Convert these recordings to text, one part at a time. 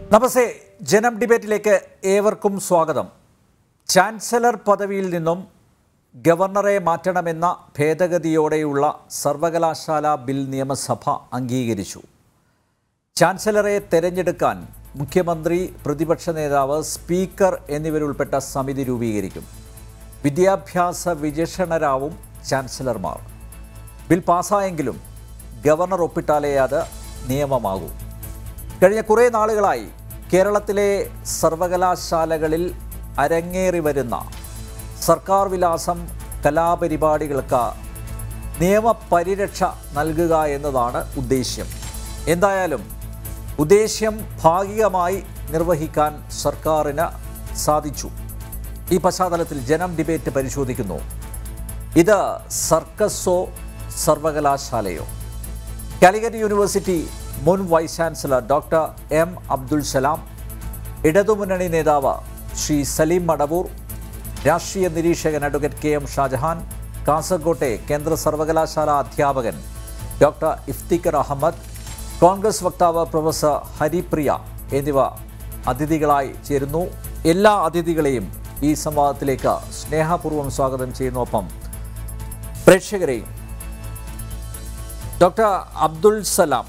നമസ്തേ ജനം ഡിബേറ്റിലേക്ക് ഏവർക്കും സ്വാഗതം ചാൻസലർ പദവിയിൽ നിന്നും ഗവർണറെ മാറ്റണമെന്ന ഭേദഗതിയോടെയുള്ള സർവകലാശാല ബിൽ നിയമസഭ അംഗീകരിച്ചു ചാൻസലറെ തെരഞ്ഞെടുക്കാൻ മുഖ്യമന്ത്രി പ്രതിപക്ഷ നേതാവ് സ്പീക്കർ എന്നിവരുൾപ്പെട്ട സമിതി രൂപീകരിക്കും വിദ്യാഭ്യാസ വിചക്ഷണരാവും ചാൻസലർമാർ ബിൽ പാസ്സായെങ്കിലും ഗവർണർ ഒപ്പിട്ടാലേ അത് നിയമമാകൂ കഴിഞ്ഞ കുറേ നാളുകളായി കേരളത്തിലെ സർവകലാശാലകളിൽ അരങ്ങേറി വരുന്ന സർക്കാർ വിലാസം കലാപരിപാടികൾക്ക് നിയമപരിരക്ഷ നൽകുക എന്നതാണ് ഉദ്ദേശ്യം എന്തായാലും ഉദ്ദേശ്യം ഭാഗികമായി നിർവഹിക്കാൻ സർക്കാരിന് സാധിച്ചു ഈ പശ്ചാത്തലത്തിൽ ജനം ഡിബേറ്റ് പരിശോധിക്കുന്നു ഇത് സർക്കസോ സർവകലാശാലയോ കാലിക്കറ്റ് യൂണിവേഴ്സിറ്റി മുൻ vice chancellor doctor M Abdul Salam ഇടതുമുന്നണി നേതാവ് ശ്രീ സലീം മടവൂർ രാഷ്ട്രീയ നിരീക്ഷകൻ അഡ്വക്കേറ്റ് കെ എം ഷാജഹാൻ കാസർകോട്ടെ കേന്ദ്ര സർവകലാശാല അധ്യാപകൻ ഡോക്ടർ ഇഫ്തിഖർ അഹമ്മദ് കോൺഗ്രസ് വക്താവ് പ്രൊഫസർ ഹരിപ്രിയ എന്നിവ അതിഥികളായി ചേരുന്നു എല്ലാ അതിഥികളെയും ഈ സംവാദത്തിലേക്ക് സ്നേഹപൂർവ്വം സ്വാഗതം ചെയ്യുന്നു ഒപ്പം പ്രേക്ഷകരെയും ഡോക്ടർ അബ്ദുൽ സലാം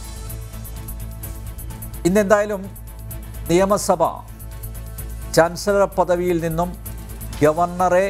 ഇന്നെന്തായാലും നിയമസഭ ചാൻസലർ പദവിയിൽ നിന്നും ഗവർണറെ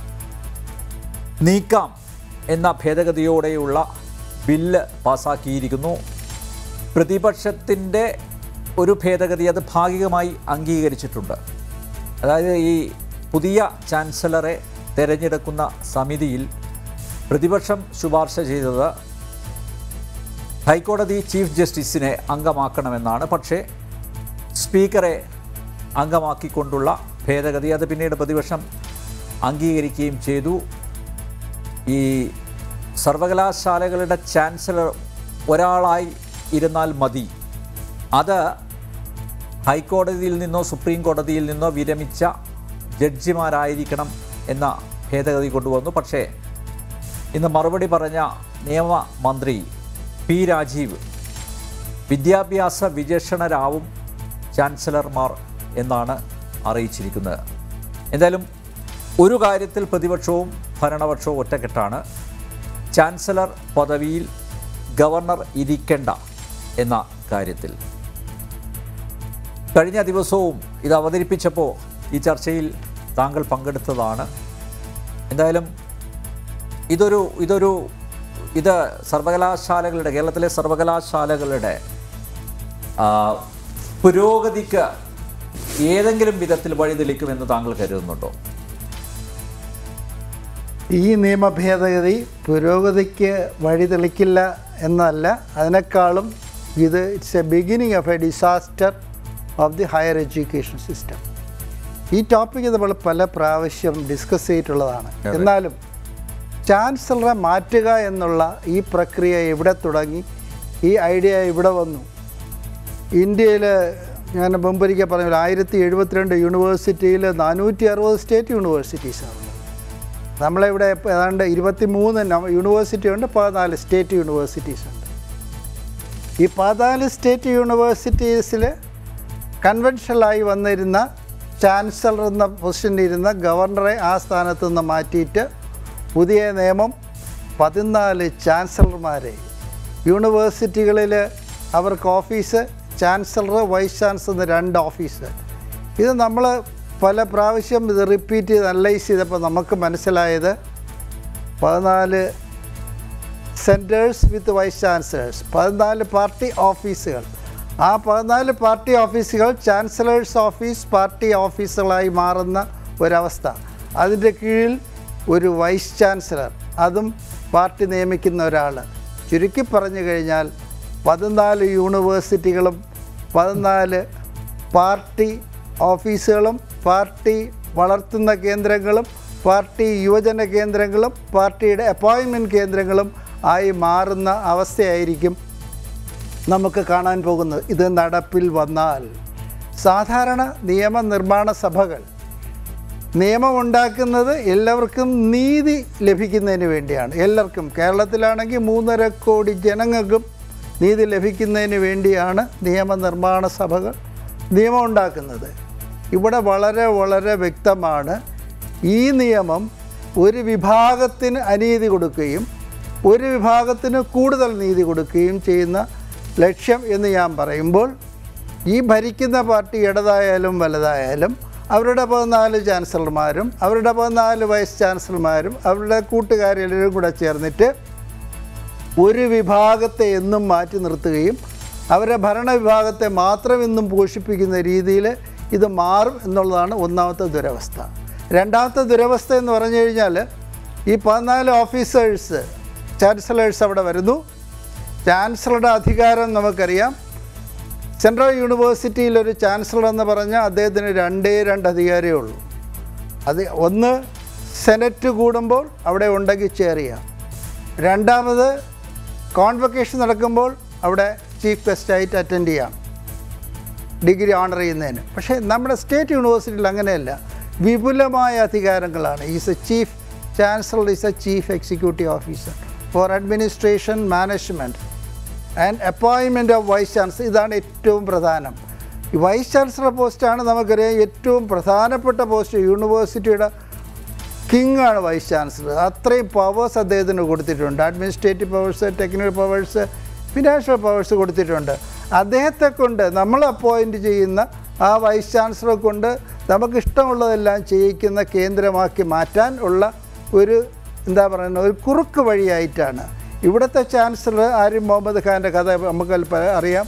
നീക്കാം എന്ന ഭേദഗതിയോടെയുള്ള ബില്ല് പാസാക്കിയിരിക്കുന്നു പ്രതിപക്ഷത്തിൻ്റെ ഒരു ഭേദഗതി അത് ഭാഗികമായി അംഗീകരിച്ചിട്ടുണ്ട് അതായത് ഈ പുതിയ ചാൻസലറെ തിരഞ്ഞെടുക്കുന്ന സമിതിയിൽ പ്രതിപക്ഷം ശുപാർശ ചെയ്തത് ഹൈക്കോടതി ചീഫ് ജസ്റ്റിസിനെ അംഗമാക്കണമെന്നാണ് പക്ഷേ സ്പീക്കറെ അംഗമാക്കിക്കൊണ്ടുള്ള ഭേദഗതി അത് പിന്നീട് പ്രതിപക്ഷം അംഗീകരിക്കുകയും ചെയ്തു ഈ സർവകലാശാലകളുടെ ചാൻസലർ ഒരാളായി ഇരുന്നാൽ മതി അത് ഹൈക്കോടതിയിൽ നിന്നോ സുപ്രീം കോടതിയിൽ നിന്നോ വിരമിച്ച ജഡ്ജിമാരായിരിക്കണം എന്ന ഭേദഗതി കൊണ്ടുവന്നു പക്ഷേ ഇന്ന് മറുപടി പറഞ്ഞ നിയമമന്ത്രി പി രാജീവ് വിദ്യാഭ്യാസ വിചക്ഷണരാവും ചാൻസലർമാർ എന്നാണ് അറിയിച്ചിരിക്കുന്നത് എന്തായാലും ഒരു കാര്യത്തിൽ പ്രതിപക്ഷവും ഭരണപക്ഷവും ഒറ്റക്കെട്ടാണ് ചാൻസലർ പദവിയിൽ ഗവർണർ ഇരിക്കേണ്ട എന്ന കാര്യത്തിൽ കഴിഞ്ഞ ദിവസവും ഇത് അവതരിപ്പിച്ചപ്പോൾ ഈ ചർച്ചയിൽ താങ്കൾ പങ്കെടുത്തതാണ് എന്തായാലും ഇതൊരു ഇതൊരു ഇത് സർവകലാശാലകളുടെ കേരളത്തിലെ സർവകലാശാലകളുടെ ആ, പുരോഗതിക്ക് ഏതെങ്കിലും വിധത്തിൽ വഴിതെളിക്കുമെന്ന് താങ്കൾ കരുതുന്നുണ്ടോ ഈ നിയമ ഭേദഗതി പുരോഗതിക്ക് വഴിതെളിക്കില്ല എന്നല്ല അതിനേക്കാളും ഇത് it's a beginning of a disaster of the higher education system ഈ ടോപ്പിക്ക് നമ്മൾ പല പ്രാവശ്യം ഡിസ്കസ് ചെയ്തിട്ടുള്ളതാണ് എന്നാലും ചാൻസലറെ മാറ്റുക എന്നുള്ള ഈ പ്രക്രിയ ഇവിടെ തുടങ്ങി ഈ ഐഡിയ ഇവിടെ വന്നു ഇന്ത്യയിൽ ഞാൻ മുമ്പൊരിക്കൽ പറഞ്ഞ ആയിരത്തി എഴുപത്തിരണ്ട് യൂണിവേഴ്സിറ്റിയിൽ നാനൂറ്റി അറുപത് സ്റ്റേറ്റ് യൂണിവേഴ്സിറ്റീസാണ് ഉള്ളത് നമ്മളിവിടെ ഇപ്പം ഏതാണ്ട് ഇരുപത്തി മൂന്ന് യൂണിവേഴ്സിറ്റി ഉണ്ട് പതിനാല് സ്റ്റേറ്റ് യൂണിവേഴ്സിറ്റീസ് ഉണ്ട് ഈ പതിനാല് സ്റ്റേറ്റ് യൂണിവേഴ്സിറ്റീസിൽ കൺവെൻഷനലായി വന്നിരുന്ന ചാൻസലർ എന്ന പൊസിഷനിൽ ഇരുന്ന ഗവർണറെ ആ സ്ഥാനത്ത് നിന്ന് മാറ്റിയിട്ട് പുതിയ നിയമം പതിനാല് ചാൻസലർമാരെ യൂണിവേഴ്സിറ്റികളിൽ അവർക്ക് ഓഫീസ് ചാൻസലർ വൈസ് ചാൻസലർ എന്ന് രണ്ട് ഓഫീസ് ഇത് നമ്മൾ പല പ്രാവശ്യം ഇത് റിപ്പീറ്റ് ചെയ്ത് അനലൈസ് ചെയ്തപ്പോൾ നമുക്ക് മനസ്സിലായത് പതിനാല് സെൻറ്റേഴ്സ് വിത്ത് വൈസ് ചാൻസലേഴ്സ് പതിനാല് പാർട്ടി ഓഫീസുകൾ ആ പതിനാല് പാർട്ടി ഓഫീസുകൾ ചാൻസലേഴ്സ് ഓഫീസ് പാർട്ടി ഓഫീസുകളായി മാറുന്ന ഒരവസ്ഥ അതിൻ്റെ കീഴിൽ ഒരു വൈസ് ചാൻസലർ അതും പാർട്ടി നിയമിക്കുന്ന ഒരാൾ ചുരുക്കി പറഞ്ഞു കഴിഞ്ഞാൽ പതിനാല് യൂണിവേഴ്സിറ്റികളും പതിനാല് പാർട്ടി ഓഫീസുകളും പാർട്ടി വളർത്തുന്ന കേന്ദ്രങ്ങളും പാർട്ടി യുവജന കേന്ദ്രങ്ങളും പാർട്ടിയുടെ അപ്പോയിൻമെൻറ്റ് കേന്ദ്രങ്ങളും ആയി മാറുന്ന അവസ്ഥയായിരിക്കും നമുക്ക് കാണാൻ പോകുന്നത് ഇത് നടപ്പിൽ വന്നാൽ സാധാരണ നിയമനിർമ്മാണ സഭകൾ നിയമമുണ്ടാക്കുന്നത് എല്ലാവർക്കും നീതി ലഭിക്കുന്നതിന് വേണ്ടിയാണ് എല്ലാവർക്കും കേരളത്തിലാണെങ്കിൽ മൂന്നര കോടി ജനങ്ങൾക്കും നീതി ലഭിക്കുന്നതിന് വേണ്ടിയാണ് നിയമനിർമ്മാണ സഭകൾ നിയമം ഉണ്ടാക്കുന്നത് ഇവിടെ വളരെ വളരെ വ്യക്തമാണ് ഈ നിയമം ഒരു വിഭാഗത്തിന് അനീതി കൊടുക്കുകയും ഒരു വിഭാഗത്തിന് കൂടുതൽ നീതി കൊടുക്കുകയും ചെയ്യുന്ന ലക്ഷ്യം എന്ന് ഞാൻ പറയുമ്പോൾ ഈ ഭരിക്കുന്ന പാർട്ടി ഇടതായാലും വലുതായാലും അവരുടെ പതിനാല് ചാൻസലർമാരും അവരുടെ പതിനാല് വൈസ് ചാൻസലർമാരും അവരുടെ കൂട്ടുകാരെല്ലാവരും കൂടെ ചേർന്നിട്ട് ഒരു വിഭാഗത്തെ എന്നും മാറ്റി നിർത്തുകയും അവരെ ഭരണവിഭാഗത്തെ മാത്രം എന്നും പോഷിപ്പിക്കുന്ന രീതിയിൽ ഇത് മാറും എന്നുള്ളതാണ് ഒന്നാമത്തെ ദുരവസ്ഥ രണ്ടാമത്തെ ദുരവസ്ഥ എന്ന് പറഞ്ഞു കഴിഞ്ഞാൽ ഈ പതിനാല് ഓഫീസേഴ്സ് ചാൻസലേഴ്സ് അവിടെ വരുന്നു ചാൻസലറുടെ അധികാരം നമുക്കറിയാം സെൻട്രൽ യൂണിവേഴ്സിറ്റിയിൽ ഒരു ചാൻസലർ എന്ന് പറഞ്ഞാൽ അദ്ദേഹത്തിന് രണ്ടേ രണ്ട് അധികാരമേ ഉള്ളൂ അത് ഒന്ന് സെനറ്റ് കൂടുമ്പോൾ അവിടെ ഉണ്ടെങ്കിൽ ചെയർ ചെയ്യാം രണ്ടാമത് കോൺവൊക്കേഷൻ നടക്കുമ്പോൾ അവിടെ ചീഫ് ഗസ്റ്റായിട്ട് അറ്റൻഡ് ചെയ്യാം ഡിഗ്രി ഓണർ ചെയ്യുന്നതിന് പക്ഷേ നമ്മുടെ സ്റ്റേറ്റ് യൂണിവേഴ്സിറ്റിയിൽ അങ്ങനെയല്ല വിപുലമായ അധികാരങ്ങളാണ് is a chief chancellor is a chief executive officer for administration management and appointment of vice chancellor ഇതാണ് ഏറ്റവും പ്രധാനം ഈ വൈസ് ചാൻസലർ പോസ്റ്റാണ് നമുക്കറിയാം ഏറ്റവും പ്രധാനപ്പെട്ട പോസ്റ്റ് യൂണിവേഴ്സിറ്റിയുടെ കിങ് ആണ് വൈസ് ചാൻസലർ അത്രയും പവേഴ്സ് അദ്ദേഹത്തിന് കൊടുത്തിട്ടുണ്ട് administrative powers technical powers financial powers കൊടുത്തിട്ടുണ്ട് അദ്ദേഹത്തെ കൊണ്ട് നമ്മൾ അപ്പോയിൻറ്റ് ചെയ്യുന്ന ആ വൈസ് ചാൻസലറെ കൊണ്ട് നമുക്ക് ഇഷ്ടമുള്ളതെല്ലാം ചെയ്യിക്കുന്ന കേന്ദ്രമാക്കി മാറ്റാൻ ഉള്ള ഒരു എന്താ പറയുന്നത് ഒരു കുറുക്ക് വഴിയായിട്ടാണ് ഇവിടുത്തെ ചാൻസലർ ആരിഫ് മുഹമ്മദ് ഖാൻ്റെ കഥ നമുക്ക് അല്പം അറിയാം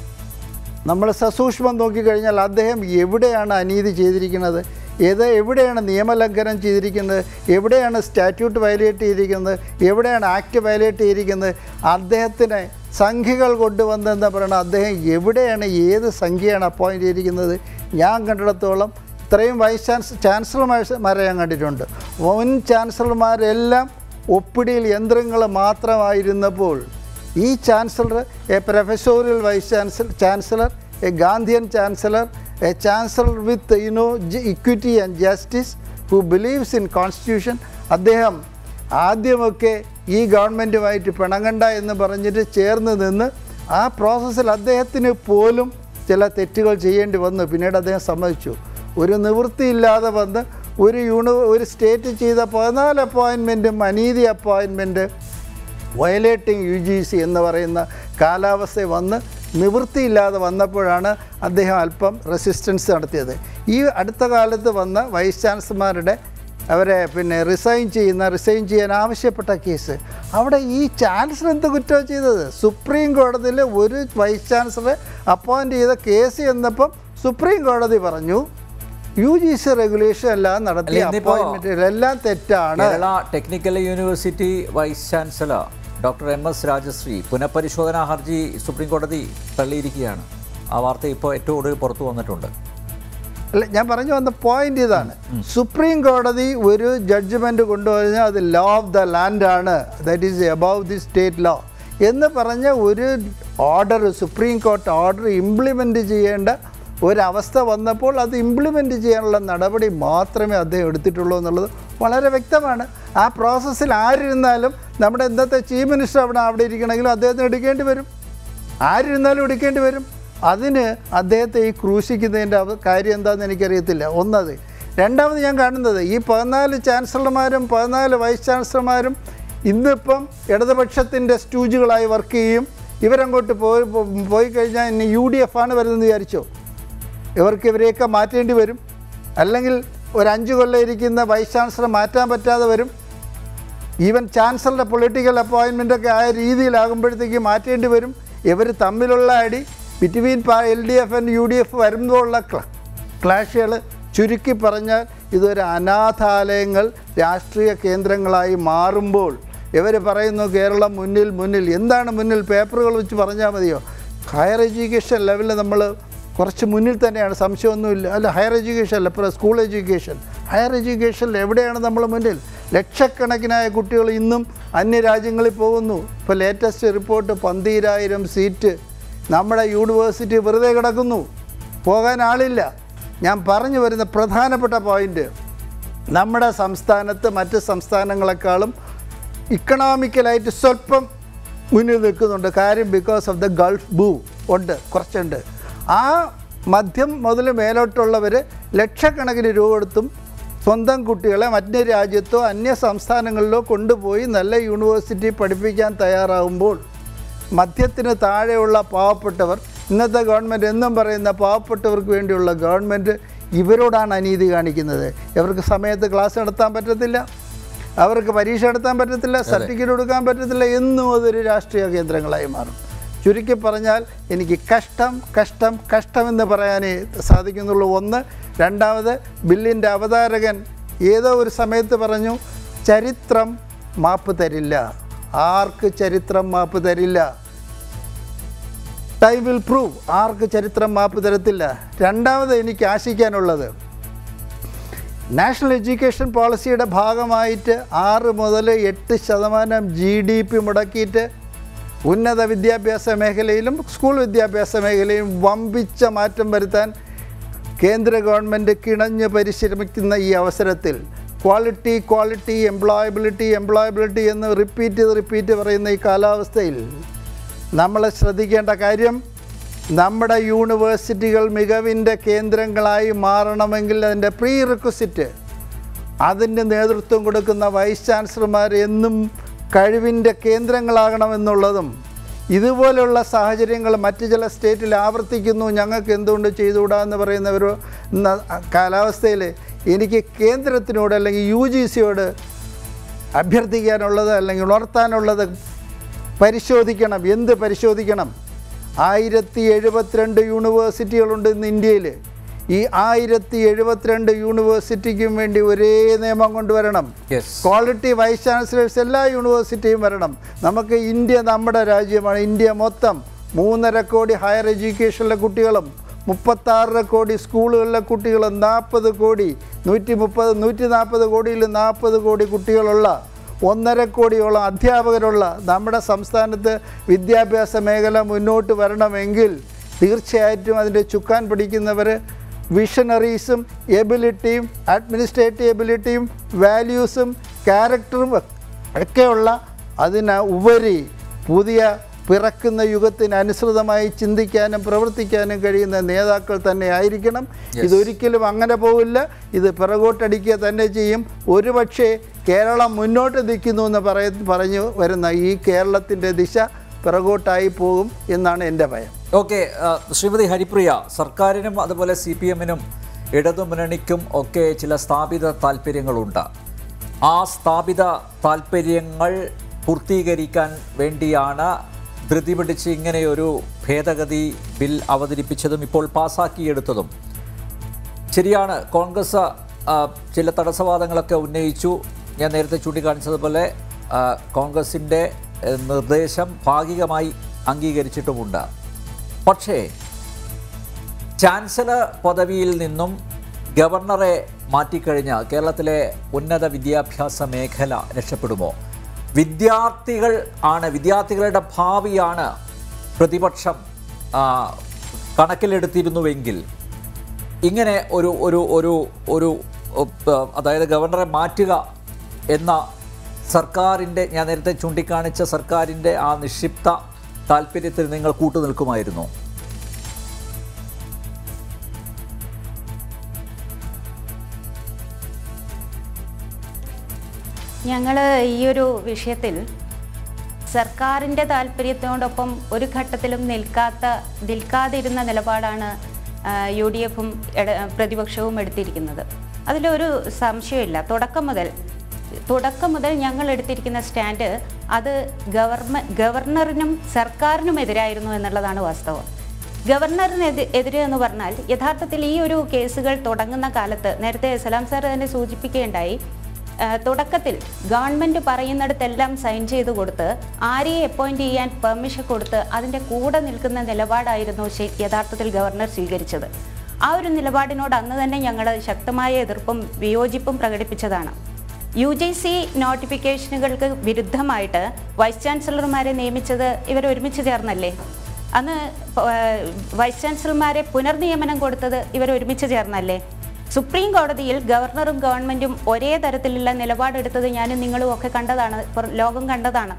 നമ്മൾ സസൂക്ഷ്മം നോക്കിക്കഴിഞ്ഞാൽ അദ്ദേഹം എവിടെയാണ് അനീതി ചെയ്തിരിക്കുന്നത് ഏത് എവിടെയാണ് നിയമലംഘനം ചെയ്തിരിക്കുന്നത് എവിടെയാണ് സ്റ്റാറ്റ്യൂട്ട് വയലേറ്റ് ചെയ്തിരിക്കുന്നത് എവിടെയാണ് ആക്ട് വയലേറ്റ് ചെയ്തിരിക്കുന്നത് അദ്ദേഹത്തിനെ സംഖ്യകൾ കൊണ്ടുവന്നെന്ന് പറയുന്നത് അദ്ദേഹം എവിടെയാണ് ഏത് സംഖ്യയാണ് അപ്പോയിൻറ്റ് ചെയ്തിരിക്കുന്നത് ഞാൻ കണ്ടിടത്തോളം ഇത്രയും വൈസ് ചാൻസ് ചാൻസലർമാരെ ഞാൻ കണ്ടിട്ടുണ്ട് മുൻ ചാൻസലർമാരെല്ലാം ഒപ്പിടിയിൽ യന്ത്രങ്ങൾ മാത്രമായിരുന്നപ്പോൾ ഈ chancellor a professorial vice chancellor chancellor a Gandhian chancellor a chancellor with you know equity and justice who believes in constitution അദ്ദേഹം ആദ്യമൊക്കെ ഈ ഗവൺമെൻറ്റുമായിട്ട് പിണങ്ങണ്ട എന്ന് പറഞ്ഞിട്ട് ചേർന്ന് നിന്ന് ആ പ്രോസസ്സിൽ അദ്ദേഹത്തിന് പോലും ചില തെറ്റുകൾ ചെയ്യേണ്ടി വന്നു പിന്നീട് അദ്ദേഹം സമ്മതിച്ചു ഒരു നിവൃത്തിയില്ലാതെ വന്ന് ഒരു യൂണി ഒരു സ്റ്റേറ്റ് ചെയ്ത പതിനാല് അപ്പോയിൻമെൻറ്റും അനീതി appointment violating U G C എന്ന് പറയുന്ന കാലാവസ്ഥ വന്ന് നിവൃത്തിയില്ലാതെ വന്നപ്പോഴാണ് അദ്ദേഹം അല്പം റെസിസ്റ്റൻസ് നടത്തിയത് ഈ അടുത്ത കാലത്ത് വന്ന വൈസ് ചാൻസലർമാരുടെ അവരെ പിന്നെ റിസൈൻ ചെയ്യുന്ന റിസൈൻ ചെയ്യാൻ ആവശ്യപ്പെട്ട കേസ് അവിടെ ഈ ചാൻസലർ എന്ത് കുറ്റമാണ് ചെയ്തത് സുപ്രീം കോടതിയിൽ ഒരു വൈസ് ചാൻസലറെ അപ്പോയിൻറ്റ് ചെയ്ത കേസ് ചെന്നപ്പം സുപ്രീം കോടതി പറഞ്ഞു യു ജി സി റെഗുലേഷൻ എല്ലാം നടത്തിയ അല്ല, ഇന്നിപ്പോ- അപ്പോയിൻമെൻറ്റ് എല്ലാം തെറ്റാണ് Kerala technical university vice chancellor doctor M S Rajashree പുനഃപരിശോധനാ ഹർജി സുപ്രീം കോടതി തള്ളിയിരിക്കുകയാണ് ആ വാർത്ത ഇപ്പോൾ ഏറ്റവും ഒടുവിൽ പുറത്തു വന്നിട്ടുണ്ട് അല്ല ഞാൻ പറഞ്ഞു വന്ന പോയിന്റ് ഇതാണ് സുപ്രീം കോടതി ഒരു ജഡ്ജ്മെന്റ് കൊണ്ടുവന്നാൽ അത് ലോ ഓഫ് ദ ലാൻഡ് ആണ് that is above the state law എന്ന് പറഞ്ഞ ഒരു order supreme court order implement ചെയ്യേണ്ട ഒരവസ്ഥ വന്നപ്പോൾ അത് ഇംപ്ലിമെൻ്റ് ചെയ്യാനുള്ള നടപടി മാത്രമേ അദ്ദേഹം എടുത്തിട്ടുള്ളൂ എന്നുള്ളത് വളരെ വ്യക്തമാണ് ആ പ്രോസസ്സിൽ ആരിരുന്നാലും നമ്മുടെ ഇന്നത്തെ ചീഫ് മിനിസ്റ്റർ അവിടെ അവിടെ ഇരിക്കണമെങ്കിലും അദ്ദേഹത്തിന് എടുക്കേണ്ടി വരും ആരിരുന്നാലും എടുക്കേണ്ടി വരും അതിന് അദ്ദേഹത്തെ ഈ ക്രൂശിക്കുന്നതിൻ്റെ അവ- കാര്യം എന്താണെന്ന് എനിക്കറിയത്തില്ല ഒന്നത് രണ്ടാമത് ഞാൻ കാണുന്നത് ഈ പതിനാല് ചാൻസലർമാരും പതിനാല് വൈസ് ചാൻസലർമാരും ഇന്നിപ്പം ഇടതുപക്ഷത്തിൻ്റെ സ്റ്റൂജുകളായി വർക്ക് ചെയ്യും ഇവരങ്ങോട്ട് പോയി പോയി കഴിഞ്ഞാൽ ഇനി യു ഡി എഫ് ആണ് വരുന്നത് വിചാരിച്ചോ ഇവർക്ക് ഇവരെയൊക്കെ മാറ്റേണ്ടി വരും അല്ലെങ്കിൽ ഒരു അഞ്ച് കൊല്ലം ഇരിക്കുന്ന വൈസ് ചാൻസലർ മാറ്റാൻ പറ്റാതെ വരും ഈവൻ ചാൻസലറുടെ പൊളിറ്റിക്കൽ അപ്പോയിൻമെൻ്റ് ഒക്കെ ആയ രീതിയിലാകുമ്പോഴത്തേക്ക് മാറ്റേണ്ടി വരും ഇവർ തമ്മിലുള്ള അടി between L D F and U D F വരുമ്പോഴുള്ള ക്ലാഷുകൾ ചുരുക്കി പറഞ്ഞാൽ ഇതൊരു അനാഥാലയങ്ങൾ രാഷ്ട്രീയ കേന്ദ്രങ്ങളായി മാറുമ്പോൾ ഇവർ പറയുന്നു കേരളം മുന്നിൽ മുന്നിൽ എന്താണ് മുന്നിൽ പേപ്പറുകൾ വെച്ച് പറഞ്ഞാൽ മതിയോ ഹയർ എഡ്യൂക്കേഷൻ ലെവലിൽ നമ്മൾ കുറച്ച് മുന്നിൽ തന്നെയാണ് സംശയമൊന്നുമില്ല അല്ല ഹയർ എഡ്യൂക്കേഷൻ അല്ല ഇപ്പോൾ സ്കൂൾ എഡ്യൂക്കേഷൻ ഹയർ എഡ്യൂക്കേഷനിൽ എവിടെയാണ് നമ്മൾ മുന്നിൽ ലക്ഷക്കണക്കിനായ കുട്ടികൾ ഇന്നും അന്യരാജ്യങ്ങളിൽ പോകുന്നു ഇപ്പോൾ ലേറ്റസ്റ്റ് റിപ്പോർട്ട് പന്തീരായിരം സീറ്റ് നമ്മുടെ യൂണിവേഴ്സിറ്റി വെറുതെ കിടക്കുന്നു പോകാൻ ആളില്ല ഞാൻ പറഞ്ഞു വരുന്ന പ്രധാനപ്പെട്ട പോയിന്റ് നമ്മുടെ സംസ്ഥാനത്ത് മറ്റ് സംസ്ഥാനങ്ങളെക്കാളും ഇക്കണോമിക്കലായിട്ട് സ്വല്പം മുന്നിൽ നിൽക്കുന്നുണ്ട് കാര്യം because of the gulf boom ഉണ്ട് കുറച്ചുണ്ട് ആ മധ്യം മുതൽ മേലോട്ടുള്ളവർ ലക്ഷക്കണക്കിന് രൂപ കൊടുത്തും സ്വന്തം കുട്ടികളെ മറ്റ് രാജ്യത്തോ അന്യ സംസ്ഥാനങ്ങളിലോ കൊണ്ടുപോയി നല്ല യൂണിവേഴ്സിറ്റി പഠിപ്പിക്കാൻ തയ്യാറാകുമ്പോൾ മധ്യത്തിന് താഴെയുള്ള പാവപ്പെട്ടവർ ഇന്നത്തെ ഗവൺമെൻറ് എന്നും പറയുന്ന പാവപ്പെട്ടവർക്ക് വേണ്ടിയുള്ള ഗവൺമെൻറ് ഇവരോടാണ് അനീതി കാണിക്കുന്നത് ഇവർക്ക് സമയത്ത് ക്ലാസ് നടത്താൻ പറ്റത്തില്ല അവർക്ക് പരീക്ഷ നടത്താൻ പറ്റത്തില്ല സർട്ടിഫിക്കറ്റ് കൊടുക്കാൻ പറ്റത്തില്ല എന്നും അതൊരു രാഷ്ട്രീയ കേന്ദ്രങ്ങളായി മാറും ചുരുക്കി പറഞ്ഞാൽ എനിക്ക് കഷ്ടം കഷ്ടം കഷ്ടമെന്ന് പറയാനേ സാധിക്കുന്നുള്ളൂ ഒന്ന് രണ്ടാമത് ബില്ലിൻ്റെ അവതാരകൻ ഏതോ ഒരു സമയത്ത് പറഞ്ഞു ചരിത്രം മാപ്പ് തരില്ല ആർക്ക് ചരിത്രം മാപ്പ് തരില്ല ടൈം വിൽ പ്രൂവ് ആർക്ക് ചരിത്രം മാപ്പ് തരത്തില്ല രണ്ടാമത് എനിക്ക് ആശിക്കാനുള്ളത് നാഷണൽ എഡ്യൂക്കേഷൻ പോളിസിയുടെ ഭാഗമായിട്ട് ആറ് മുതൽ എട്ട് ശതമാനം ജി ഡി പി മുടക്കിയിട്ട് ഉന്നത വിദ്യാഭ്യാസ മേഖലയിലും സ്കൂൾ വിദ്യാഭ്യാസ മേഖലയിലും വമ്പിച്ച മാറ്റം വരുത്താൻ കേന്ദ്ര ഗവൺമെൻറ് കിണഞ്ഞ് പരിശ്രമിക്കുന്ന ഈ അവസരത്തിൽ ക്വാളിറ്റി ക്വാളിറ്റി എംപ്ലോയബിലിറ്റി എംപ്ലോയബിലിറ്റി എന്ന് റിപ്പീറ്റ് ചെയ്ത് റിപ്പീറ്റ് പറയുന്ന ഈ കാലാവസ്ഥയിൽ നമ്മൾ ശ്രദ്ധിക്കേണ്ട കാര്യം നമ്മുടെ യൂണിവേഴ്സിറ്റികൾ മികവിൻ്റെ കേന്ദ്രങ്ങളായി മാറണമെങ്കിൽ അതിൻ്റെ പ്രീ റിക്വസിറ്റ് അതിൻ്റെ നേതൃത്വം കൊടുക്കുന്ന വൈസ് ചാൻസലർമാർ എന്നും കഴിവിൻ്റെ കേന്ദ്രങ്ങളാകണമെന്നുള്ളതും ഇതുപോലുള്ള സാഹചര്യങ്ങൾ മറ്റ് ചില സ്റ്റേറ്റിൽ ആവർത്തിക്കുന്നു ഞങ്ങൾക്ക് എന്തുകൊണ്ട് ചെയ്തുകൂടാ എന്ന് പറയുന്ന ഒരു ന- കാലാവസ്ഥയിൽ എനിക്ക് കേന്ദ്രത്തിനോട് അല്ലെങ്കിൽ യു ജി സിയോട് അഭ്യർത്ഥിക്കാനുള്ളത് അല്ലെങ്കിൽ ഉണർത്താനുള്ളത് പരിശോധിക്കണം എന്ത് പരിശോധിക്കണം ആയിരത്തി എഴുപത്തിരണ്ട് യൂണിവേഴ്സിറ്റികളുണ്ട് ഇന്ന് ഇന്ത്യയിൽ ഈ ആയിരത്തി എഴുപത്തിരണ്ട് യൂണിവേഴ്സിറ്റിക്കും വേണ്ടി ഒരേ നിയമം കൊണ്ടുവരണം യെസ് ക്വാളിറ്റി വൈസ് ചാൻസലേഴ്സ് എല്ലാ യൂണിവേഴ്സിറ്റിയും വരണം നമുക്ക് ഇന്ത്യ നമ്മുടെ രാജ്യമാണ് ഇന്ത്യ മൊത്തം മൂന്നര കോടി ഹയർ എഡ്യൂക്കേഷനിലെ കുട്ടികളും മുപ്പത്താറര കോടി സ്കൂളുകളിലെ കുട്ടികളും നാൽപ്പത് കോടി നൂറ്റി മുപ്പത് നൂറ്റി നാൽപ്പത് കോടിയിൽ നാൽപ്പത് കോടി കുട്ടികളുള്ള ഒന്നര കോടിയോളം അധ്യാപകരുള്ള നമ്മുടെ സംസ്ഥാനത്ത് വിദ്യാഭ്യാസ മേഖല മുന്നോട്ട് വരണമെങ്കിൽ തീർച്ചയായിട്ടും അതിൻ്റെ ചുക്കാൻ പിടിക്കുന്നവർ വിഷണറീസും എബിലിറ്റിയും അഡ്മിനിസ്ട്രേറ്റീവ് എബിലിറ്റിയും വാല്യൂസും ക്യാരക്ടറും ഒക്കെയുള്ള അതിന് ഉപരി പുതിയ പിറക്കുന്ന യുഗത്തിന് അനുസൃതമായി ചിന്തിക്കാനും പ്രവർത്തിക്കാനും കഴിയുന്ന നേതാക്കൾ തന്നെ ആയിരിക്കണം ഇതൊരിക്കലും അങ്ങനെ പോവില്ല ഇത് പിറകോട്ടടിക്കുക തന്നെ ചെയ്യും ഒരുപക്ഷെ കേരളം മുന്നോട്ട് നിൽക്കുന്നു എന്ന് പറയ പറഞ്ഞു വരുന്ന ഈ കേരളത്തിൻ്റെ ദിശ പിറകോട്ടായി പോകും എന്നാണ് എൻ്റെ ഭയം ഓക്കെ ശ്രീമതി ഹരിപ്രിയ സർക്കാരിനും അതുപോലെ സി പി എമ്മിനും ഇടതുമുന്നണിക്കും ഒക്കെ ചില സ്ഥാപിത താല്പര്യങ്ങളുണ്ട് ആ സ്ഥാപിത താല്പര്യങ്ങൾ പൂർത്തീകരിക്കാൻ വേണ്ടിയാണ് ധൃതി പിടിച്ച് ഇങ്ങനെയൊരു ഭേദഗതി ബിൽ അവതരിപ്പിച്ചതും ഇപ്പോൾ പാസാക്കിയെടുത്തതും ശരിയാണ് കോൺഗ്രസ് ആ, ചില തടസ്സവാദങ്ങളൊക്കെ ഉന്നയിച്ചു ഞാൻ നേരത്തെ ചൂണ്ടിക്കാണിച്ചതുപോലെ ആ, കോൺഗ്രസിൻ്റെ ഏഹ്, നിർദ്ദേശം ഭാഗികമായി അംഗീകരിച്ചിട്ടുമുണ്ട് പക്ഷേ ചാൻസലർ പദവിയിൽ നിന്നും ഗവർണറെ മാറ്റിക്കഴിഞ്ഞാൽ കേരളത്തിലെ ഉന്നത വിദ്യാഭ്യാസ മേഖല രക്ഷപ്പെടുമോ വിദ്യാർത്ഥികൾ ആണ് വിദ്യാർത്ഥികളുടെ ഭാവിയാണ് പ്രതിപക്ഷം ആ, കണക്കിലെടുത്തിരുന്നുവെങ്കിൽ ഇങ്ങനെ ഒരു ഒരു ഒരു ഒരു ഉപ്പ്, അതായത് ഗവർണറെ മാറ്റുക എന്ന സർക്കാരിൻ്റെ ഞാൻ നേരത്തെ ചൂണ്ടിക്കാണിച്ച സർക്കാരിൻ്റെ ആ നിക്ഷിപ്ത താല്പര്യത്തിൽ നിങ്ങൾ കൂട്ടുനിൽക്കുമായിരുന്നു ഞങ്ങൾ ഈ ഒരു വിഷയത്തിൽ സർക്കാരിൻ്റെ താല്പര്യത്തോടൊപ്പം ഒരു ഘട്ടത്തിലും നിൽക്കാത്ത നിൽക്കാതിരുന്ന നിലപാടാണ് യു ഡി എഫും പ്രതിപക്ഷവും എടുത്തിരിക്കുന്നത് അതിലൊരു സംശയമില്ല തുടക്കം മുതൽ തുടക്കം മുതൽ ഞങ്ങൾ എടുത്തിരിക്കുന്ന സ്റ്റാൻഡ് അത് ഗവർമ ഗവർണറിനും സർക്കാരിനും എതിരായിരുന്നു എന്നുള്ളതാണ് വാസ്തവം ഗവർണറിന് എതി- എതിരെ എന്ന് പറഞ്ഞാൽ യഥാർത്ഥത്തിൽ ഈ ഒരു കേസുകൾ തുടങ്ങുന്ന കാലത്ത് നേരത്തെ സലാം സാർ തന്നെ സൂചിപ്പിക്കുകയുണ്ടായി ആ, തുടക്കത്തിൽ ഗവൺമെൻറ് പറയുന്നിടത്തെല്ലാം സൈൻ ചെയ്ത് കൊടുത്ത് ആരെയെ അപ്പോയിന്റ് ചെയ്യാൻ പെർമിഷൻ കൊടുത്ത് അതിൻ്റെ കൂടെ നിൽക്കുന്ന നിലപാടായിരുന്നു ശ- യഥാർത്ഥത്തിൽ ഗവർണർ സ്വീകരിച്ചത് ആ ഒരു നിലപാടിനോട് അന്ന് തന്നെ ഞങ്ങൾ ശക്തമായ എതിർപ്പും വിയോജിപ്പും പ്രകടിപ്പിച്ചതാണ് യു ജി സി നോട്ടിഫിക്കേഷനുകൾക്ക് വിരുദ്ധമായിട്ട് വൈസ് ചാൻസലർമാരെ നിയമിച്ചത് ഇവർ ഒരുമിച്ച് ചേർന്നല്ലേ അന്ന് പ- ഏഹ് വൈസ് ചാൻസലർമാരെ പുനർനിയമനം കൊടുത്തത് ഇവർ ഒരുമിച്ച് ചേർന്നല്ലേ സുപ്രീം കോടതിയിൽ ഗവർണറും ഗവൺമെന്റും ഒരേ തരത്തിലുള്ള നിലപാടെടുത്തത് ഞാനും നിങ്ങളും ഒക്കെ കണ്ടതാണ് പുറ- ലോകം കണ്ടതാണ്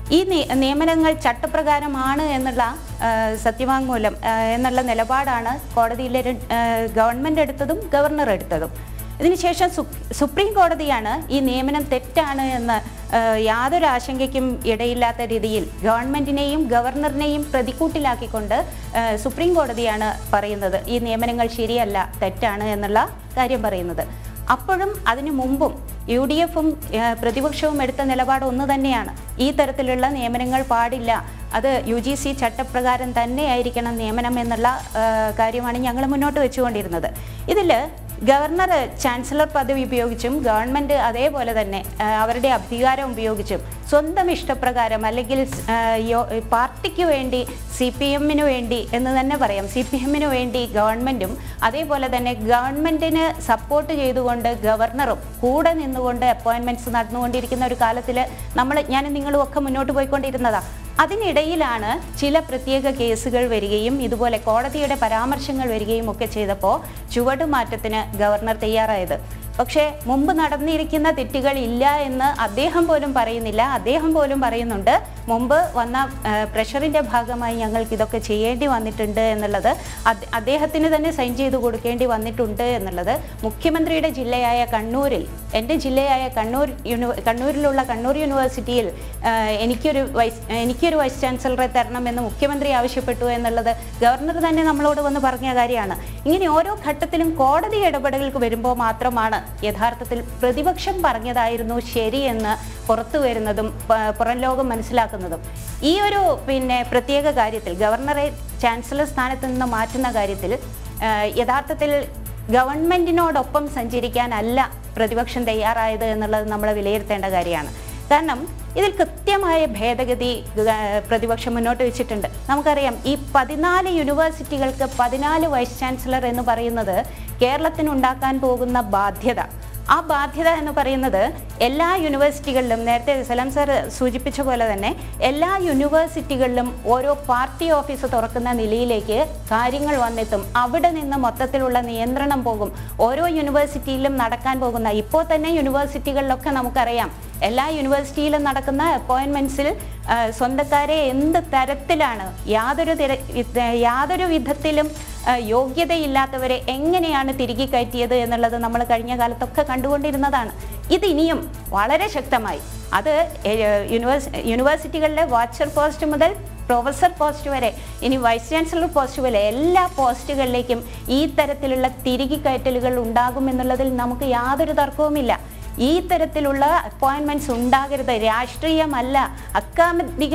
ഈ നിയ- നിയമനങ്ങൾ ചട്ടപ്രകാരമാണ് എന്നുള്ള ആ, സത്യവാങ്മൂലം ആ, എന്നുള്ള നിലപാടാണ് കോടതിയിലെ ര- ആ, ഗവൺമെന്റ് എടുത്തതും ഗവർണർ എടുത്തതും ഇതിനുശേഷം സു- സുപ്രീം കോടതിയാണ് ഈ നിയമനം തെറ്റാണ് എന്ന് ആ, യാതൊരു ആശങ്കയ്ക്കും ഇടയില്ലാത്ത രീതിയിൽ ഗവൺമെന്റിനെയും ഗവർണറിനെയും പ്രതിക്കൂട്ടിലാക്കിക്കൊണ്ട് ആ, സുപ്രീം കോടതിയാണ് പറയുന്നത് ഈ നിയമനങ്ങൾ ശരിയല്ല തെറ്റാണ് എന്നുള്ള കാര്യം പറയുന്നത് അപ്പോഴും അതിനു മുമ്പും യു ഡി എഫും പ്രതിപക്ഷവും എടുത്ത നിലപാട് ഒന്ന് തന്നെയാണ് ഈ തരത്തിലുള്ള നിയമനങ്ങൾ പാടില്ല അത് യു ജി സി ചട്ടപ്രകാരം തന്നെയായിരിക്കണം നിയമനം എന്നുള്ള ആ, കാര്യമാണ് ഞങ്ങൾ മുന്നോട്ട് വെച്ചുകൊണ്ടിരുന്നത് ഇതിൽ ഗവർണർ ചാൻസലർ പദവി ഉപയോഗിച്ചും ഗവൺമെന്റ് അതേപോലെ തന്നെ ആ, അവരുടെ അധികാരം ഉപയോഗിച്ചും സ്വന്തം ഇഷ്ടപ്രകാരം അല്ലെങ്കിൽ ആ, യോ- പാർട്ടിക്ക് വേണ്ടി സി പി എമ്മിന് വേണ്ടി എന്ന് തന്നെ പറയാം സി പി എമ്മിന് വേണ്ടി ഗവൺമെന്റും അതേപോലെ തന്നെ ഗവൺമെന്റിന് സപ്പോർട്ട് ചെയ്തുകൊണ്ട് ഗവർണറും കൂടെ നിന്നുകൊണ്ട് അപ്പോയിൻമെന്റ്സ് നടന്നുകൊണ്ടിരിക്കുന്ന ഒരു കാലത്തിൽ നമ്മൾ ഞാൻ നിങ്ങളും ഒക്കെ മുന്നോട്ട് പോയിക്കൊണ്ടിരുന്നതാ അതിനിടയിലാണ് ചില പ്രത്യേക കേസുകൾ വരികയും ഇതുപോലെ കോടതിയുടെ പരാമർശങ്ങൾ വരികയും ഒക്കെ ചെയ്തപ്പോൾ ചുവടുമാറ്റത്തിന് ഗവർണർ തയ്യാറായത് പക്ഷേ മുമ്പ് നടന്നിരിക്കുന്ന തെറ്റുകൾ ഇല്ല എന്ന് അദ്ദേഹം പോലും പറയുന്നില്ല അദ്ദേഹം പോലും പറയുന്നുണ്ട് മുമ്പ് വന്ന ആ, പ്രഷറിന്റെ ഭാഗമായി ഞങ്ങൾക്ക് ഇതൊക്കെ ചെയ്യേണ്ടി വന്നിട്ടുണ്ട് എന്നുള്ളത് അത് അദ്ദേഹത്തിന് തന്നെ സൈൻ ചെയ്ത് കൊടുക്കേണ്ടി വന്നിട്ടുണ്ട് എന്നുള്ളത് മുഖ്യമന്ത്രിയുടെ ജില്ലയായ കണ്ണൂരിൽ എൻ്റെ ജില്ലയായ കണ്ണൂർ യൂണി കണ്ണൂരിലുള്ള കണ്ണൂർ യൂണിവേഴ്സിറ്റിയിൽ ആ, എനിക്കൊരു വൈസ് എനിക്കൊരു വൈസ് ചാൻസലറെ തരണമെന്ന് മുഖ്യമന്ത്രി ആവശ്യപ്പെട്ടു എന്നുള്ളത് ഗവർണർ തന്നെ നമ്മളോട് വന്ന് പറഞ്ഞ കാര്യമാണ് ഇങ്ങനെ ഓരോ ഘട്ടത്തിലും കോടതി ഇടപെടലുകൾക്ക് വരുമ്പോൾ മാത്രമാണ് യഥാർത്ഥത്തിൽ പ്രതിപക്ഷം പറഞ്ഞതായിരുന്നു ശരിയെന്ന് പുറത്തു വരുന്നതും പ- പുറം ലോകം മനസ്സിലാക്കുന്നതും ഈ ഒരു പിന്നെ പ്രത്യേക കാര്യത്തിൽ ഗവർണറെ ചാൻസലർ സ്ഥാനത്ത് നിന്ന് മാറ്റുന്ന കാര്യത്തിൽ ആ, യഥാർത്ഥത്തിൽ ഗവൺമെന്റിനോടൊപ്പം സഞ്ചരിക്കാനല്ല പ്രതിപക്ഷം തയ്യാറായത് എന്നുള്ളത് നമ്മൾ വിലയിരുത്തേണ്ട കാര്യമാണ് കാരണം ഇതിൽ കൃത്യമായ ഭേദഗതി ആ, പ്രതിപക്ഷം മുന്നോട്ട് വെച്ചിട്ടുണ്ട് നമുക്കറിയാം ഈ പതിനാല് യൂണിവേഴ്സിറ്റികൾക്ക് പതിനാല് വൈസ് ചാൻസലർ എന്ന് പറയുന്നത് കേരളത്തിനുണ്ടാക്കാൻ പോകുന്ന ബാധ്യത ആ ബാധ്യത എന്ന് പറയുന്നത് എല്ലാ യൂണിവേഴ്സിറ്റികളിലും നേരത്തെ സലാം സാർ സൂചിപ്പിച്ച പോലെ തന്നെ എല്ലാ യൂണിവേഴ്സിറ്റികളിലും ഓരോ പാർട്ടി ഓഫീസ് തുറക്കുന്ന നിലയിലേക്ക് കാര്യങ്ങൾ വന്നെത്തും അവിടെ നിന്ന് മൊത്തത്തിലുള്ള നിയന്ത്രണം പോകും ഓരോ യൂണിവേഴ്സിറ്റിയിലും നടക്കാൻ പോകുന്ന ഇപ്പോൾ തന്നെ യൂണിവേഴ്സിറ്റികളിലൊക്കെ നമുക്കറിയാം എല്ലാ യൂണിവേഴ്സിറ്റിയിലും നടക്കുന്ന അപ്പോയിൻമെന്റ്സിൽ സ്വന്തക്കാരെ എന്ത് തരത്തിലാണ് യാതൊരു തിര ഇത് യാതൊരു വിധത്തിലും ആ, യോഗ്യതയില്ലാത്തവരെ എങ്ങനെയാണ് തിരികെ കയറ്റിയത് എന്നുള്ളത് നമ്മൾ കഴിഞ്ഞ കാലത്തൊക്കെ കണ്ടുകൊണ്ടിരുന്നതാണ് ഇത് ഇനിയും വളരെ ശക്തമായി അത് ഏ- യൂണിവേഴ്സ് യൂണിവേഴ്സിറ്റികളിലെ വാച്ചർ പോസ്റ്റ് മുതൽ പ്രൊഫസർ പോസ്റ്റ് വരെ ഇനി വൈസ് ചാൻസലർ പോസ്റ്റ് വരെ എല്ലാ പോസ്റ്റുകളിലേക്കും ഈ തരത്തിലുള്ള തിരികെ കയറ്റലുകൾ ഉണ്ടാകുമെന്നുള്ളതിൽ നമുക്ക് യാതൊരു തർക്കവുമില്ല ഈ തരത്തിലുള്ള അപ്പോയിന്റ്മെന്റ്സ് ഉണ്ടാകരുത് രാഷ്ട്രീയമല്ല അക്കാദമിക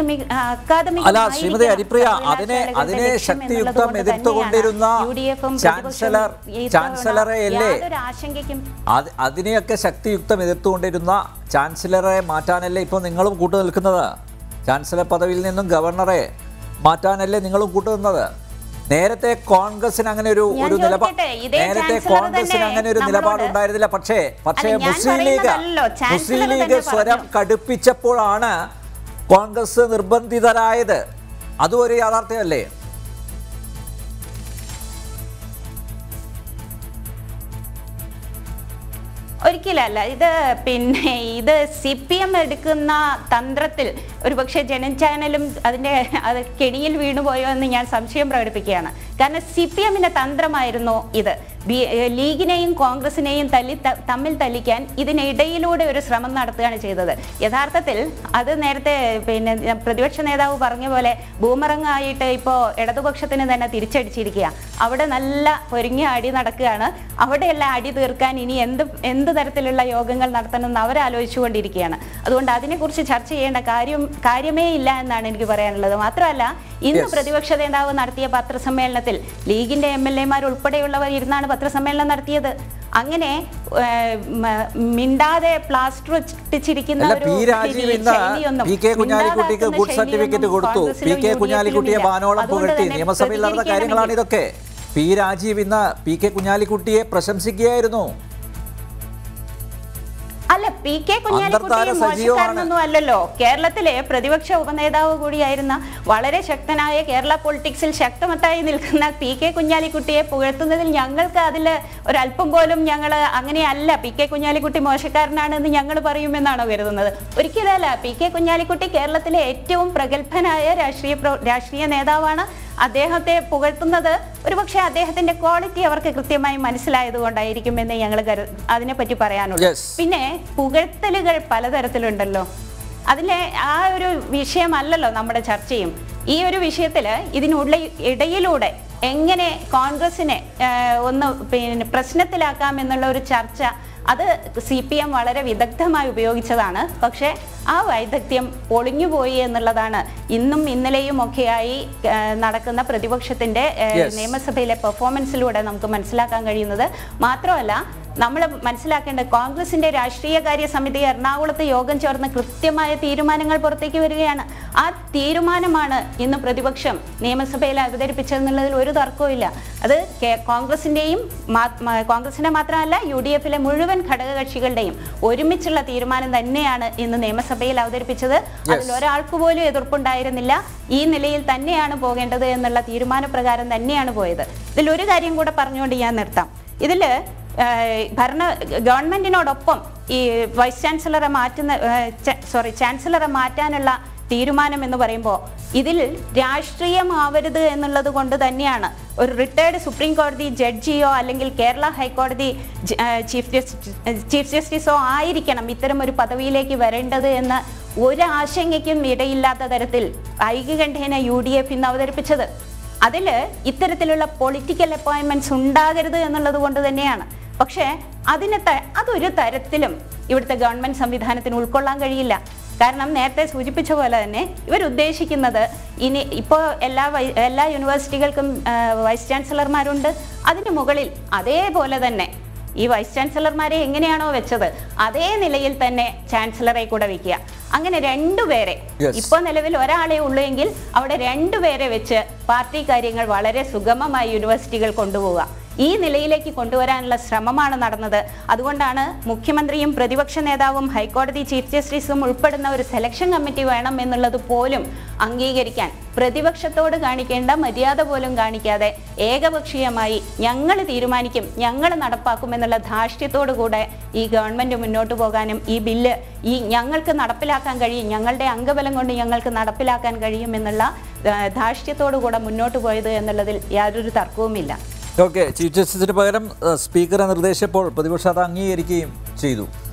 അല്ല ശ്രീമതി ഹരിപ്രിയ അതിനെ അതിനെ ശക്തിയുക്തം എതിർത്തുകൊണ്ടിരുന്ന ചാൻസലർ ചാൻസലറെ അല്ലേ യാതൊരു ആശങ്കയ്ക്കും അത് അതിനെയൊക്കെ ശക്തിയുക്തം എതിർത്തുകൊണ്ടിരുന്ന ചാൻസലറെ മാറ്റാനല്ലേ ഇപ്പോൾ നിങ്ങളും കൂട്ടു നിൽക്കുന്നത് ചാൻസലർ പദവിയിൽ നിന്നും ഗവർണറെ മാറ്റാനല്ലേ നിങ്ങളും കൂട്ടു നിന്നത് നേരത്തെ കോൺഗ്രസിന് അങ്ങനെ ഒരു ഞാൻ ഒരു നിലപാട് ചോദിക്കട്ടെ, ഇതേ നേരത്തെ ചാൻസലർ കോൺഗ്രസിന് തന്നെ അങ്ങനെ ഒരു നമ്മളോട് നിലപാട് ഉണ്ടായിരുന്നില്ല പക്ഷേ പക്ഷേ അല്ല, ഞാൻ മുസ്ലിം ലീഗ് പറയുന്നതല്ലല്ലോ, ചാൻസലർ മുസ്ലിം തന്നെ ലീഗ് സ്വരം പറഞ്ഞു. കടുപ്പിച്ചപ്പോഴാണ് കോൺഗ്രസ് നിർബന്ധിതരായത് അതും ഒരു യാഥാർത്ഥ്യമല്ലേ ഒരിക്കലല്ല ഇത് പിന്നെ ഇത് സി പി എം എടുക്കുന്ന തന്ത്രത്തിൽ ഒരുപക്ഷെ ജനം ചാനലും അതിൻ്റെ അത് കെണിയിൽ വീണുപോയോ എന്ന് ഞാൻ സംശയം പ്രകടിപ്പിക്കുകയാണ് കാരണം സി പി എമ്മിൻ്റെ തന്ത്രമായിരുന്നു ഇത് ബി ഏഹ് ലീഗിനെയും കോൺഗ്രസിനെയും തല്ലി ത- തമ്മിൽ തല്ലിക്കാൻ ഇതിനിടയിലൂടെ ഒരു ശ്രമം നടത്തുകയാണ് ചെയ്തത് യഥാർത്ഥത്തിൽ അത് നേരത്തെ പിന്നെ പ്രതിപക്ഷ നേതാവ് പറഞ്ഞ പോലെ ബൂമറങ് ആയിട്ട് ഇപ്പോൾ ഇടതുപക്ഷത്തിന് തന്നെ തിരിച്ചടിച്ചിരിക്കുക അവിടെ നല്ല പൊരിഞ്ഞ അടി നടക്കുകയാണ് അവിടെയെല്ലാം അടി തീർക്കാൻ ഇനി എന്ത് എന്ത് തരത്തിലുള്ള യോഗങ്ങൾ നടത്തണമെന്ന് അവരാലോചിച്ചുകൊണ്ടിരിക്കുകയാണ് അതുകൊണ്ട് അതിനെക്കുറിച്ച് ചർച്ച ചെയ്യേണ്ട കാര്യം കാര്യമേ ഇല്ല എന്നാണ് എനിക്ക് പറയാനുള്ളത് മാത്രമല്ല ഇന്ന് Yes. പ്രതിപക്ഷ നേതാവ് നടത്തിയ പത്രസമ്മേളനത്തിൽ ലീഗിന്റെ എം എൽ എമാർ ഉൾപ്പെടെയുള്ളവർ ഇരുന്നാണ് പത്രസമ്മേളനം നടത്തിയത് അങ്ങനെ ഏഹ്, മ- മിണ്ടാതെ പ്ലാസ്റ്റർ ഒട്ടിച്ചിരിക്കുന്ന അല്ല ഒരു പി രാജീവ് ശൈലി- ഇന്ന് ശൈലിയൊന്നും, പി കെ കുഞ്ഞാലിക്കുട്ടിക്ക് മിണ്ടാതാക്കുന്ന ഗുഡ് സർട്ടിഫിക്കറ്റ് ശൈലിയൊന്നും കൊടുത്തു പി കോൺഗ്രസിലും കെ യു ഡി കുഞ്ഞാലിക്കുട്ടിയെ എഫിലും വാനോളം അതുകൊണ്ട് പുകഴ്ത്തി തന്നെ നിയമസഭയിൽ നടന്ന കാര്യങ്ങളാണ് ഇതൊക്കെ പി രാജീവ് ഇന്ന് പി കെ കുഞ്ഞാലിക്കുട്ടിയെ പ്രശംസിക്കുകയായിരുന്നു അല്ല പി കെ കുഞ്ഞാലിക്കുട്ടി അന്തർധാര സജീവമാണ്. മോശക്കാരനൊന്നും അല്ലല്ലോ കേരളത്തിലെ പ്രതിപക്ഷ ഉപനേതാവ് കൂടിയായിരുന്ന വളരെ ശക്തനായ കേരള പൊളിറ്റിക്സിൽ ശക്തമത്തായി നിൽക്കുന്ന പി കെ കുഞ്ഞാലിക്കുട്ടിയെ പുകഴ്ത്തുന്നതിൽ ഞങ്ങൾക്ക് അതിൽ ഒരല്പം പോലും ഞങ്ങൾ അങ്ങനെയല്ല പി കെ കുഞ്ഞാലിക്കുട്ടി മോശക്കാരനാണെന്ന് ഞങ്ങൾ പറയുമെന്നാണോ കരുതുന്നത് ഒരിക്കലല്ല പി കെ കുഞ്ഞാലിക്കുട്ടി കേരളത്തിലെ ഏറ്റവും പ്രഗത്ഭനായ രാഷ്ട്രീയ പ്രോ- രാഷ്ട്രീയ നേതാവാണ് അദ്ദേഹത്തെ പുകഴ്ത്തുന്നത് ഒരുപക്ഷെ അദ്ദേഹത്തിന്റെ ക്വാളിറ്റി അവർക്ക് കൃത്യമായി മനസ്സിലായത് കൊണ്ടായിരിക്കുമെന്ന് ഞങ്ങൾ കരു അതിനെപ്പറ്റി പറയാനുള്ളൂ Yes. പിന്നെ പുകഴ്ത്തലുകൾ പലതരത്തിലുണ്ടല്ലോ അതിലെ ആ ഒരു വിഷയമല്ലല്ലോ നമ്മുടെ ചർച്ചയും ഈ ഒരു വിഷയത്തിൽ ഇതിനുള്ള ഇടയിലൂടെ എങ്ങനെ കോൺഗ്രസിനെ ആ, ഒന്ന് പിന്നെ പ്രശ്നത്തിലാക്കാം എന്നുള്ള ഒരു ചർച്ച അത് സി പി എം വളരെ വിദഗ്ധമായി ഉപയോഗിച്ചതാണ് പക്ഷേ ആ വൈദഗ്ധ്യം ഒളിഞ്ഞുപോയി എന്നുള്ളതാണ് ഇന്നും ഇന്നലെയും ഒക്കെയായി ആ, നടക്കുന്ന പ്രതിപക്ഷത്തിന്റെ ആ, Yes. നിയമസഭയിലെ പെർഫോമൻസിലൂടെ നമുക്ക് മനസ്സിലാക്കാൻ കഴിയുന്നത് മാത്രമല്ല നമ്മൾ മനസ്സിലാക്കേണ്ട കോൺഗ്രസിന്റെ രാഷ്ട്രീയകാര്യ സമിതി എറണാകുളത്ത് യോഗം ചേർന്ന് കൃത്യമായ തീരുമാനങ്ങൾ പുറത്തേക്ക് വരികയാണ് ആ തീരുമാനമാണ് ഇന്ന് പ്രതിപക്ഷം നിയമസഭയിൽ അവതരിപ്പിച്ചതെന്നുള്ളതിൽ ഒരു തർക്കവും അത് കേ- കോൺഗ്രസിന്റെയും മാ- മ- കോൺഗ്രസിന്റെ മാത്രമല്ല യു ഡി എഫിലെ മുഴുവൻ ഘടകകക്ഷികളുടെയും ഒരുമിച്ചുള്ള തീരുമാനം തന്നെയാണ് ഇന്ന് നിയമസഭയിൽ അവതരിപ്പിച്ചത് അതിൽ ഒരാൾക്ക് പോലും എതിർപ്പുണ്ടായിരുന്നില്ല ഈ നിലയിൽ തന്നെയാണ് പോകേണ്ടത് എന്നുള്ള തീരുമാനപ്രകാരം തന്നെയാണ് പോയത് ഇതിൽ ഒരു കാര്യം കൂടെ പറഞ്ഞുകൊണ്ട് ഞാൻ നിർത്താം ഇതില് ഏഹ് ഭരണ ഗവൺമെന്റിനോടൊപ്പം ഈ വൈസ് ചാൻസലറെ മാറ്റുന്ന സോറി ചാൻസലറെ മാറ്റാനുള്ള തീരുമാനം എന്ന് പറയുമ്പോൾ ഇതിൽ രാഷ്ട്രീയമാവരുത് എന്നുള്ളത് കൊണ്ട് തന്നെയാണ് ഒരു റിട്ടയർഡ് സുപ്രീം കോടതി ജഡ്ജിയോ അല്ലെങ്കിൽ കേരള ഹൈക്കോടതി ജ- ഏഹ് ചീഫ് ജസ്റ്റിസ് ചീഫ് ജസ്റ്റിസോ ആയിരിക്കണം ഇത്തരം ഒരു പദവിയിലേക്ക് വരേണ്ടത് എന്ന് ഒരു ആശങ്കയ്ക്കും ഇടയില്ലാത്ത തരത്തിൽ ഐക്യകണ്ഠേന യു ഡി എഫ് ഇന്ന് അവതരിപ്പിച്ചത് അതിൽ ഇത്തരത്തിലുള്ള പൊളിറ്റിക്കൽ അപ്പോയിൻമെന്റ്സ് ഉണ്ടാകരുത് എന്നുള്ളത് കൊണ്ട് തന്നെയാണ് പക്ഷേ അതിനെ ത- അതൊരു തരത്തിലും ഇവിടുത്തെ ഗവൺമെന്റ് സംവിധാനത്തിന് ഉൾക്കൊള്ളാൻ കഴിയില്ല കാരണം നേരത്തെ സൂചിപ്പിച്ച പോലെ തന്നെ ഇവർ ഉദ്ദേശിക്കുന്നത് ഇനി ഇപ്പോൾ എല്ലാ വൈ- എല്ലാ യൂണിവേഴ്സിറ്റികൾക്കും ആ, വൈസ് ചാൻസലർമാരുണ്ട് അതിന് മുകളിൽ അതേപോലെ തന്നെ ഈ വൈസ് ചാൻസലർമാരെ എങ്ങനെയാണോ വെച്ചത് അതേ നിലയിൽ തന്നെ ചാൻസലറെ കൂടെ വെക്കുക അങ്ങനെ രണ്ടുപേരെ Yes. ഇപ്പോൾ നിലവിൽ ഒരാളെ ഉള്ളൂ എങ്കിൽ അവിടെ രണ്ടുപേരെ വെച്ച് പാർട്ടി കാര്യങ്ങൾ വളരെ സുഗമമായി യൂണിവേഴ്സിറ്റികൾ കൊണ്ടുപോവുക ഈ നിലയിലേക്ക് കൊണ്ടുവരാനുള്ള ശ്രമമാണ് നടന്നത് അതുകൊണ്ടാണ് മുഖ്യമന്ത്രിയും പ്രതിപക്ഷ നേതാവും ഹൈക്കോടതി ചീഫ് ജസ്റ്റിസും ഉൾപ്പെടുന്ന ഒരു സെലക്ഷൻ കമ്മിറ്റി വേണം എന്നുള്ളത് പോലും അംഗീകരിക്കാൻ പ്രതിപക്ഷത്തോട് കാണിക്കേണ്ട മര്യാദ പോലും കാണിക്കാതെ ഏകപക്ഷീയമായി ഞങ്ങൾ തീരുമാനിക്കും ഞങ്ങൾ നടപ്പാക്കും എന്നുള്ള ധാർഷ്ട്യത്തോടു കൂടെ ഈ ഗവൺമെന്റ് മുന്നോട്ട് പോകാനും ഈ ബില്ല് ഈ ഞങ്ങൾക്ക് നടപ്പിലാക്കാൻ കഴിയും ഞങ്ങളുടെ അംഗബലം കൊണ്ട് ഞങ്ങൾക്ക് നടപ്പിലാക്കാൻ കഴിയും എന്നുള്ള ആ, ധാർഷ്ട്യത്തോടു കൂടെ മുന്നോട്ട് പോയത് എന്നുള്ളതിൽ യാതൊരു തർക്കവുമില്ല ഓക്കെ ചീഫ് ജസ്റ്റിസിന് പകരം ഏഹ്, സ്പീക്കറെ നിർദ്ദേശിച്ചപ്പോൾ പ്രതിപക്ഷം അത് അംഗീകരിക്കുകയും ചെയ്തു